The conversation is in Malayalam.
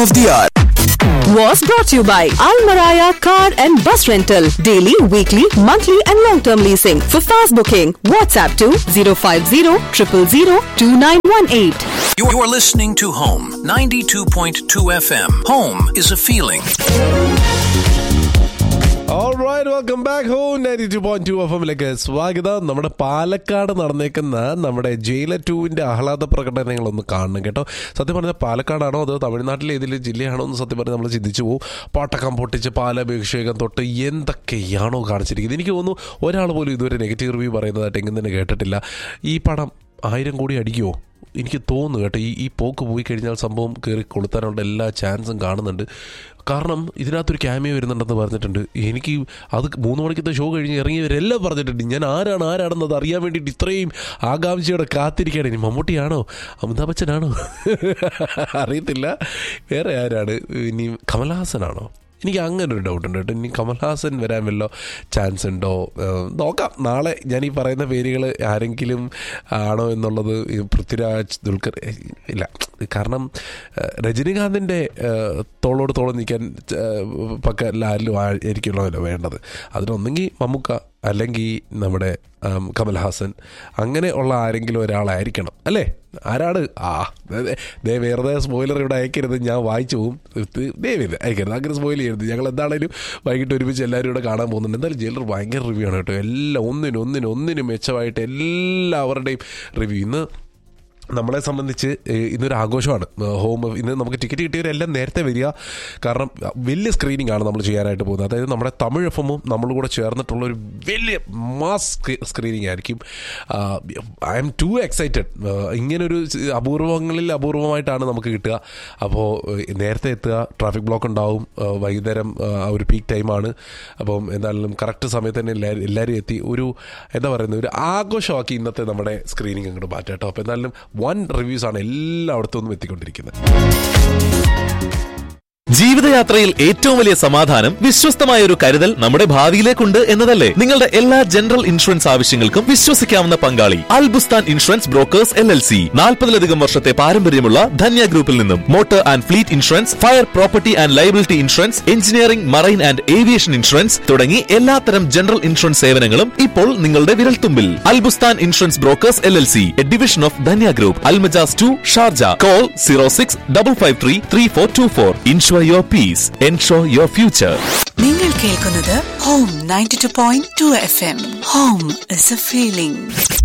of the hour. was brought to you by Al Maraya Car and Bus Rental. Daily, weekly, monthly, and long term leasing. For fast booking, WhatsApp to 050 000 2918. You are listening to Home 92.2 FM. Home is a feeling. Alright, welcome back home 92.2 എഫ്എമ്മിലേക്ക് സ്വാഗതം നമ്മുടെ പാലക്കാട് നടന്നേക്കുന്ന നമ്മുടെ ജയില ടൂവിന്റെ ആഹ്ലാദ പ്രകടനങ്ങളൊന്ന് കാണണം കേട്ടോ സത്യം പറഞ്ഞാൽ പാലക്കാടാണോ അതോ തമിഴ്നാട്ടിലെ ഏതെങ്കിലും ജില്ലയാണോ എന്ന് സത്യം പറഞ്ഞാൽ നമ്മൾ ചിന്തിച്ചു പോകും പാട്ടക്കം പൊട്ടിച്ച് പാലഭിഷേകം തൊട്ട് എന്തൊക്കെയാണോ കാണിച്ചിരിക്കുന്നത് എനിക്ക് തോന്നുന്നു ഒരാൾ പോലും ഇതുവരെ നെഗറ്റീവ് റിവ്യൂ പറയുന്നതായിട്ട് എങ്ങനെ തന്നെ കേട്ടിട്ടില്ല ഈ പടം ആയിരം കോടി അടിക്കുമോ എനിക്ക് തോന്നുന്നു കേട്ടോ ഈ ഈ പോക്ക് പോയി കഴിഞ്ഞാൽ സംഭവം കയറി കൊളുത്താനുള്ള എല്ലാ ചാൻസും കാണുന്നുണ്ട് കാരണം ഇതിനകത്തൊരു ക്യാമിയോ വരുന്നുണ്ടെന്ന് പറഞ്ഞിട്ടുണ്ട് എനിക്ക് അത് മൂന്ന് മണിക്കത്തെ ഷോ കഴിഞ്ഞ് ഇറങ്ങിയവരെല്ലാം പറഞ്ഞിട്ടുണ്ട് ഞാൻ ആരാണ് ആരാണെന്നത് അറിയാൻ വേണ്ടിയിട്ട് ഇത്രയും ആകാംക്ഷയോടെ കാത്തിരിക്കുകയാണ് ഇനി മമ്മൂട്ടിയാണോ അമിതാഭ് ബച്ചനാണോ അറിയത്തില്ല വേറെ ആരാണ് ഇനി കമൽഹാസനാണോ എനിക്ക് അങ്ങനെ ഒരു ഡൗട്ട് ഉണ്ട് കേട്ടോ ഇനി കമൽഹാസൻ വരാൻ വല്ല ചാൻസ് ഉണ്ടോ ഏഹ് നോക്കാം നാളെ ഞാൻ ഈ പറയുന്ന പേരുകൾ ആരെങ്കിലും ആണോ എന്നുള്ളത് ഈ പൃഥ്വിരാജ് ദുൽഖർ ഏഹ് ഇല്ല കാരണം ഏഹ് രജനീകാന്തിൻ്റെ ഏഹ് തോളോട് തോളം നിൽക്കാൻ ഏഹ് പക്ക ലാലും ആയിരിക്കുമല്ലോ വേണ്ടത് അതിനൊന്നെങ്കിൽ മമ്മൂക്ക അല്ലെങ്കിൽ നമ്മുടെ ആം, കമൽഹാസൻ അങ്ങനെ ഉള്ള ആരെങ്കിലും ഒരാളായിരിക്കണം അല്ലേ ആരാണ് ആ ദേ- ദേ- ദേ വെറുതെ സ്പോയിലർ ഇവിടെ അയക്കരുത് ഞാൻ വായിച്ചു പോകും ദയവേത് അയക്കരുത് അങ്ങനെ സ്പോയിൽ ചെയ്യരുത് ഞങ്ങൾ എന്താണേലും വൈകിട്ട് ഒരുമിച്ച് എല്ലാവരും ഇവിടെ കാണാൻ പോകുന്നുണ്ട് എന്തായാലും ജയിലർ ഭയങ്കര റിവ്യൂ ആണ് കേട്ടോ എല്ലാം ഒന്നിനും ഒന്നിനും ഒന്നിനും മെച്ചമായിട്ട് എല്ലാവരുടെയും റിവ്യൂ ഇന്ന് നമ്മളെ സംബന്ധിച്ച് ഏഹ്, ഇന്നൊരു ആഘോഷമാണ് ഏഹ്, ഹോം ഇന്ന് നമുക്ക് ടിക്കറ്റ് കിട്ടിയവരെല്ലാം നേരത്തെ വരിക കാരണം വലിയ സ്ക്രീനിങ് ആണ് നമ്മൾ ചെയ്യാനായിട്ട് പോകുന്നത് അതായത് നമ്മുടെ തമിഴ് എഫ് എമ്മും നമ്മളും കൂടെ ചേർന്നിട്ടുള്ള ഒരു വലിയ മാസ് സ്ക്രീനിങ് ആയിരിക്കും ഐ എം ടു എക്സൈറ്റഡ് ഇങ്ങനൊരു സ് അപൂർവങ്ങളിൽ അപൂർവമായിട്ടാണ് നമുക്ക് കിട്ടുക അപ്പോൾ നേരത്തെ എത്തുക ട്രാഫിക് ബ്ലോക്ക് ഉണ്ടാവും ഏഹ്, വൈകുന്നേരം ഏഹ്, ആ ഒരു പീക്ക് ടൈമാണ് അപ്പം എന്തായാലും കറക്റ്റ് സമയത്ത് തന്നെ എല്ലാവരും എല്ലാവരും എത്തി ഒരു എന്താ പറയുന്നത് ഒരു ആഘോഷമാക്കി ഇന്നത്തെ നമ്മുടെ സ്ക്രീനിങ് അങ്ങോട്ട് മാറ്റാം കേട്ടോ അപ്പോൾ എന്തായാലും വൺ റിവ്യൂസ് ആണ് എല്ലായിടത്തും നിന്നും എത്തിക്കൊണ്ടിരിക്കുന്നത് ജീവിതയാത്രയിൽ ഏറ്റവും വലിയ സമാധാനം വിശ്വസ്തമായ ഒരു കരുതൽ നമ്മുടെ ഭാവിയിലേക്കുണ്ട് എന്നതല്ലേ നിങ്ങളുടെ എല്ലാ ജനറൽ ഇൻഷുറൻസ് ആവശ്യങ്ങൾക്കും വിശ്വസിക്കാവുന്ന പങ്കാളി Albustan insurance brokers L L C നാൽപ്പതിലധികം വർഷത്തെ പാരമ്പര്യമുള്ള ധന്യ ഗ്രൂപ്പിൽ നിന്നും motor and fleet insurance fire property and liability insurance engineering marine and aviation insurance തുടങ്ങി എല്ലാത്തരം ജനറൽ ഇൻഷുറൻസ് സേവനങ്ങളും ഇപ്പോൾ നിങ്ങളുടെ വിരൽത്തുമ്പിൽ Albustan insurance brokers L L C a division of Dhanya group Almajaz two Sharjah call zero six double five three three four two four insure your peace ensure your future നിങ്ങൾ കേൾക്കുന്നത് home ninety two point two F M home is a feeling